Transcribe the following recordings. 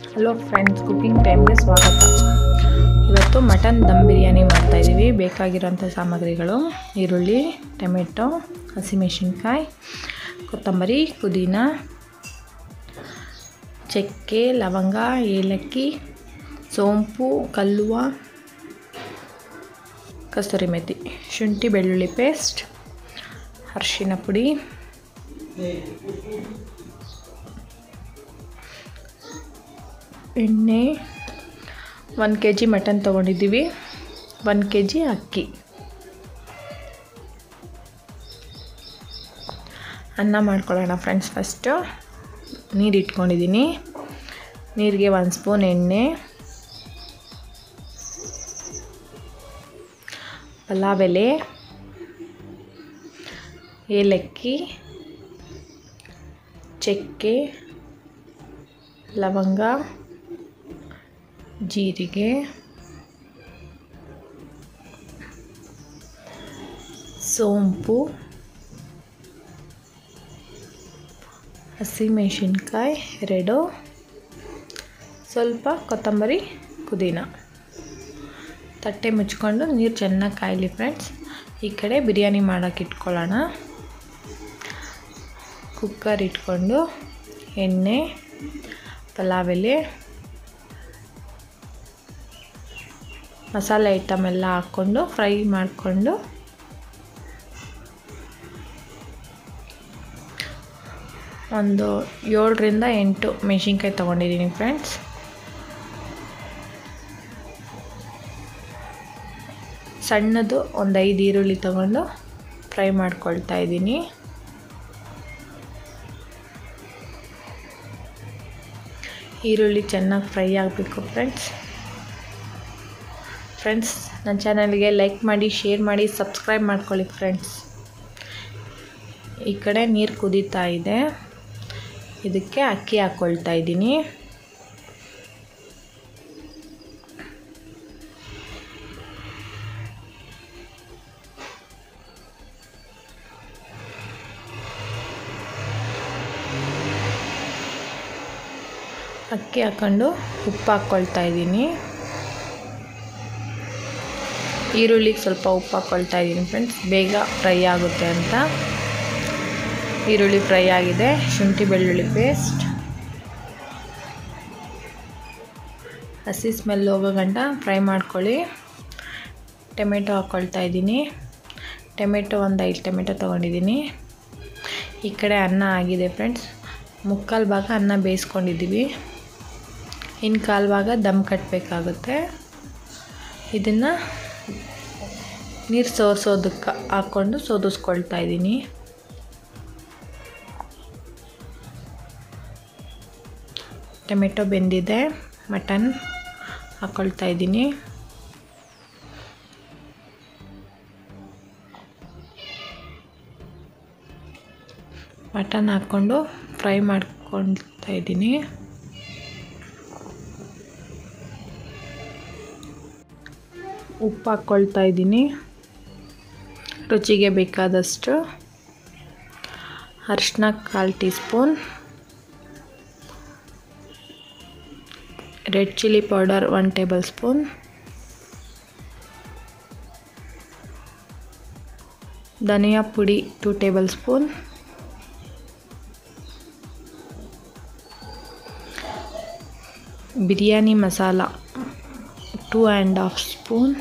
hello friends cooking ಟೈಮ್ಗೆ ಸ್ವಾಗತ ಇವತ್ತು ಮಟನ್ ದಮ್ ಬಿರಿಯಾನಿ ಮಾಡ್ತಾಯಿದ್ದೀವಿ ಬೇಕಾಗಿರೋಂಥ ಸಾಮಗ್ರಿಗಳು ಈರುಳ್ಳಿ ಟೊಮೆಟೊ ಹಸಿಮೆಣಸಿನ್ಕಾಯಿ ಕೊತ್ತಂಬರಿ ಪುದೀನ ಚಕ್ಕೆ ಲವಂಗ ಏಲಕ್ಕಿ ಸೋಂಪು ಕಲ್ಲುವ ಕಸ್ತೂರಿ ಮೆಥಿ ಶುಂಠಿ ಬೆಳ್ಳುಳ್ಳಿ ಪೇಸ್ಟ್ ಅರಿಶಿನ ಪುಡಿ ಎಣ್ಣೆ ಒಂದು ಕೆ ಜಿ ಮಟನ್ ತೊಗೊಂಡಿದ್ದೀವಿ ಒಂದು ಕೆ ಜಿ ಅಕ್ಕಿ ಅನ್ನ ಮಾಡ್ಕೊಳ್ಳೋಣ ಫ್ರೆಂಡ್ಸ್ ಫಸ್ಟು ನೀರು ಇಟ್ಕೊಂಡಿದ್ದೀನಿ ನೀರಿಗೆ ಒಂದು ಸ್ಪೂನ್ ಎಣ್ಣೆ ಪಲಾವ್ ಎಲೆ ಏಲಕ್ಕಿ ಚಕ್ಕೆ ಲವಂಗ ಜೀರಿಗೆ ಸೋಂಪು ಹಸಿಮೆಣಸಿನ್ಕಾಯಿ ಎರಡು ಸ್ವಲ್ಪ ಕೊತ್ತಂಬರಿ ಪುದೀನ ತಟ್ಟೆ ಮುಚ್ಕೊಂಡು ನೀರು ಚೆನ್ನಾಗಿ ಕಾಯಲಿ ಫ್ರೆಂಡ್ಸ್ ಈ ಕಡೆ ಬಿರಿಯಾನಿ ಮಾಡೋಕೆ ಇಟ್ಕೊಳ್ಳೋಣ ಕುಕ್ಕರ್ ಇಟ್ಕೊಂಡು ಎಣ್ಣೆ ಪಲಾವ್ ಎಲೆ ಮಸಾಲೆ ಐಟಮ್ ಎಲ್ಲ ಹಾಕ್ಕೊಂಡು ಫ್ರೈ ಮಾಡಿಕೊಂಡು ಒಂದು ಏಳರಿಂದ ಎಂಟು ಮೆಣಸಿನ್ಕಾಯಿ ತೊಗೊಂಡಿದ್ದೀನಿ ಫ್ರೆಂಡ್ಸ್ ಸಣ್ಣದು ಒಂದು ಐದು ಈರುಳ್ಳಿ ತೊಗೊಂಡು ಫ್ರೈ ಮಾಡ್ಕೊಳ್ತಾ ಇದ್ದೀನಿ ಈರುಳ್ಳಿ ಚೆನ್ನಾಗಿ ಫ್ರೈ ಆಗಬೇಕು ಫ್ರೆಂಡ್ಸ್ ಫ್ರೆಂಡ್ಸ್ ನನ್ನ ಚಾನಲ್ಗೆ ಲೈಕ್ ಮಾಡಿ ಶೇರ್ ಮಾಡಿ ಸಬ್ಸ್ಕ್ರೈಬ್ ಮಾಡ್ಕೊಳ್ಳಿ ಫ್ರೆಂಡ್ಸ್ ಈ ಕಡೆ ನೀರು ಕುದೀತಾ ಇದೆ ಇದಕ್ಕೆ ಅಕ್ಕಿ ಹಾಕ್ಕೊಳ್ತಾ ಇದ್ದೀನಿ ಅಕ್ಕಿ ಹಾಕ್ಕೊಂಡು ಉಪ್ಪು ಹಾಕ್ಕೊಳ್ತಾ ಇದ್ದೀನಿ ಈರುಳ್ಳಿಗೆ ಸ್ವಲ್ಪ ಉಪ್ಪು ಹಾಕ್ಕೊಳ್ತಾ ಇದ್ದೀನಿ ಫ್ರೆಂಡ್ಸ್ ಬೇಗ ಫ್ರೈ ಆಗುತ್ತೆ ಅಂತ ಈರುಳ್ಳಿ ಫ್ರೈ ಆಗಿದೆ ಶುಂಠಿ ಬೆಳ್ಳುಳ್ಳಿ ಪೇಸ್ಟ್ ಹಸಿ ಸ್ಮೆಲ್ ಹೋಗೋ ಗಂಟ ಫ್ರೈ ಮಾಡ್ಕೊಳ್ಳಿ ಟೊಮೆಟೊ ಹಾಕ್ಕೊಳ್ತಾ ಇದ್ದೀನಿ ಟೊಮೆಟೊ ಒಂದು ಐದು ಟೊಮೆಟೊ ತೊಗೊಂಡಿದ್ದೀನಿ ಈ ಕಡೆ ಅನ್ನ ಆಗಿದೆ ಫ್ರೆಂಡ್ಸ್ ಮುಕ್ಕಾಲು ಭಾಗ ಅನ್ನ ಬೇಯಿಸ್ಕೊಂಡಿದ್ದೀವಿ ಇನ್ನು ಕಾಲು ಭಾಗ ದಮ್ ಕಟ್ಟಬೇಕಾಗುತ್ತೆ ಇದನ್ನು ನೀರು ಸೋಸೋದಕ್ಕೆ ಹಾಕ್ಕೊಂಡು ಸೋದಿಸ್ಕೊಳ್ತಾ ಇದ್ದೀನಿ ಟೊಮೆಟೊ ಬೆಂದಿದೆ ಮಟನ್ ಹಾಕ್ಕೊಳ್ತಾ ಇದ್ದೀನಿ ಮಟನ್ ಹಾಕ್ಕೊಂಡು ಫ್ರೈ ಮಾಡ್ಕೊಳ್ತಾ ಇದ್ದೀನಿ ಉಪ್ಪು ಹಾಕ್ಕೊಳ್ತಾ ಇದ್ದೀನಿ ರುಚಿಗೆ ಬೇಕಾದಷ್ಟು ಅರಿಶಿನ ಕಾಲು teaspoon red chilli powder one tablespoon ಧನಿಯಾ ಪುಡಿ two tablespoon biryani masala two and half spoon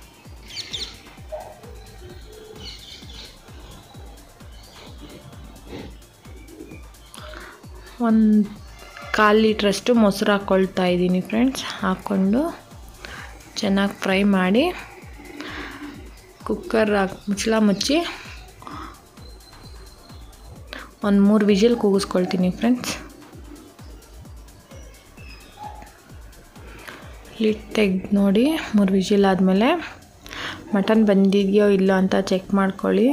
ಒಂದು ಕಾಲು ಲೀಟ್ರಷ್ಟು ಮೊಸರು ಹಾಕ್ಕೊಳ್ತಾ ಇದ್ದೀನಿ ಫ್ರೆಂಡ್ಸ್ ಹಾಕ್ಕೊಂಡು ಚೆನ್ನಾಗಿ ಫ್ರೈ ಮಾಡಿ ಕುಕ್ಕರ್ ಹಾಕಿ ಮುಚ್ಚಳ ಮುಚ್ಚಿ ಒಂದು ಮೂರು ವಿಜಿಲ್ ಕೂಗಿಸ್ಕೊಳ್ತೀನಿ ಫ್ರೆಂಡ್ಸ್ ಲಿಟ್ ತೆಗೆದು ನೋಡಿ ಮೂರು ವಿಜಿಲ್ ಆದಮೇಲೆ ಮಟನ್ ಬಂದಿದೆಯೋ ಇಲ್ಲೋ ಅಂತ ಚೆಕ್ ಮಾಡ್ಕೊಳ್ಳಿ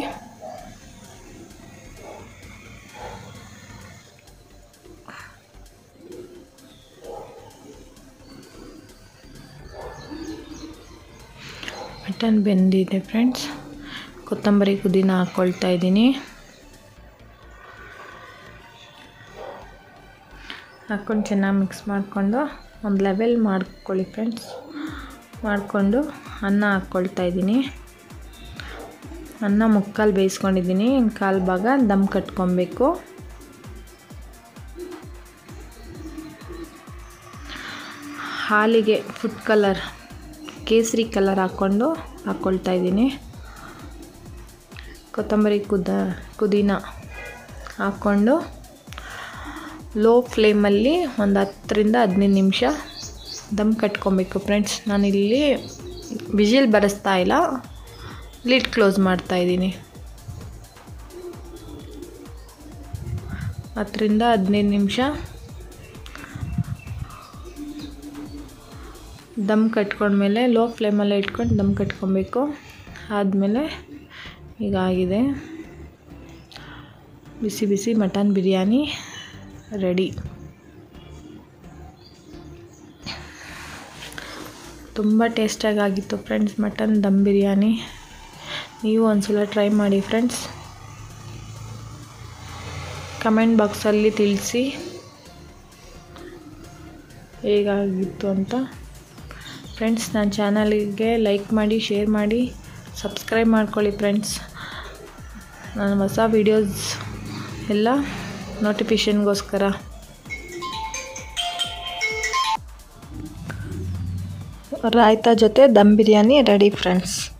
ಮಟನ್ ಬೆಂದಿದೆ ಫ್ರೆಂಡ್ಸ್ ಕೊತ್ತಂಬರಿ ಪುದೀನ ಹಾಕ್ಕೊಳ್ತಾ ಇದ್ದೀನಿ ಹಾಕ್ಕೊಂಡು ಚೆನ್ನಾಗಿ ಮಿಕ್ಸ್ ಮಾಡಿಕೊಂಡು ಒಂದು ಲೆವೆಲ್ ಮಾಡ್ಕೊಳ್ಳಿ ಫ್ರೆಂಡ್ಸ್ ಮಾಡಿಕೊಂಡು ಅನ್ನ ಹಾಕ್ಕೊಳ್ತಾ ಇದ್ದೀನಿ ಅನ್ನ ಮುಕ್ಕಾಲು ಬೇಯಿಸ್ಕೊಂಡಿದ್ದೀನಿ ಇನ್ನು ಕಾಲು ಭಾಗ ದಮ್ ಕಟ್ಕೊಬೇಕು ಹಾಲಿಗೆ ಫುಡ್ ಕಲರ್ ಕೇಸರಿ ಕಲರ್ ಹಾಕ್ಕೊಂಡು ಹಾಕ್ಕೊಳ್ತಾ ಇದ್ದೀನಿ ಕೊತ್ತಂಬರಿ ಕುದ ಪುದೀನ ಹಾಕ್ಕೊಂಡು ಲೋ ಫ್ಲೇಮಲ್ಲಿ ಒಂದು ಹತ್ತರಿಂದ ಹದಿನೈದು ನಿಮಿಷ ದಮ್ ಕಟ್ಕೊಬೇಕು ಫ್ರೆಂಡ್ಸ್ ನಾನಿಲ್ಲಿ ವಿಜಿಲ್ ಬರೆಸ್ತಾ ಇಲ್ಲ ಲಿಡ್ ಕ್ಲೋಸ್ ಮಾಡ್ತಾ ಇದ್ದೀನಿ ಹತ್ತರಿಂದ ಹದಿನೈದು ನಿಮಿಷ ದಮ್ ಕಟ್ಕೊಂಡ್ಮೇಲೆ ಲೋ ಫ್ಲೇಮಲ್ಲೇ ಇಟ್ಕೊಂಡು ದಮ್ ಕಟ್ಕೊಬೇಕು ಆದಮೇಲೆ ಈಗ ಆಗಿದೆ ಬಿಸಿ ಬಿಸಿ ಮಟನ್ ಬಿರಿಯಾನಿ ರೆಡಿ ತುಂಬ ಟೇಸ್ಟಾಗಿ ಆಗಿತ್ತು ಫ್ರೆಂಡ್ಸ್ ಮಟನ್ ದಮ್ ಬಿರಿಯಾನಿ ನೀವು ಒಂದ್ಸಲ ಟ್ರೈ ಮಾಡಿ ಫ್ರೆಂಡ್ಸ್ ಕಮೆಂಟ್ ಬಾಕ್ಸಲ್ಲಿ ತಿಳಿಸಿ ಹೇಗಾಗಿತ್ತು ಅಂತ ಫ್ರೆಂಡ್ಸ್ ನನ್ನ ಚಾನಲಿಗೆ ಲೈಕ್ ಮಾಡಿ ಶೇರ್ ಮಾಡಿ ಸಬ್ಸ್ಕ್ರೈಬ್ ಮಾಡ್ಕೊಳ್ಳಿ ಫ್ರೆಂಡ್ಸ್ ನಾನು ಹೊಸ ವೀಡಿಯೋಸ್ ಎಲ್ಲ ನೋಟಿಫಿಕೇಷನ್ಗೋಸ್ಕರ ರಾಯ್ತಾ ಜೊತೆ ದಮ್ ಬಿರಿಯಾನಿ ರೆಡಿ ಫ್ರೆಂಡ್ಸ್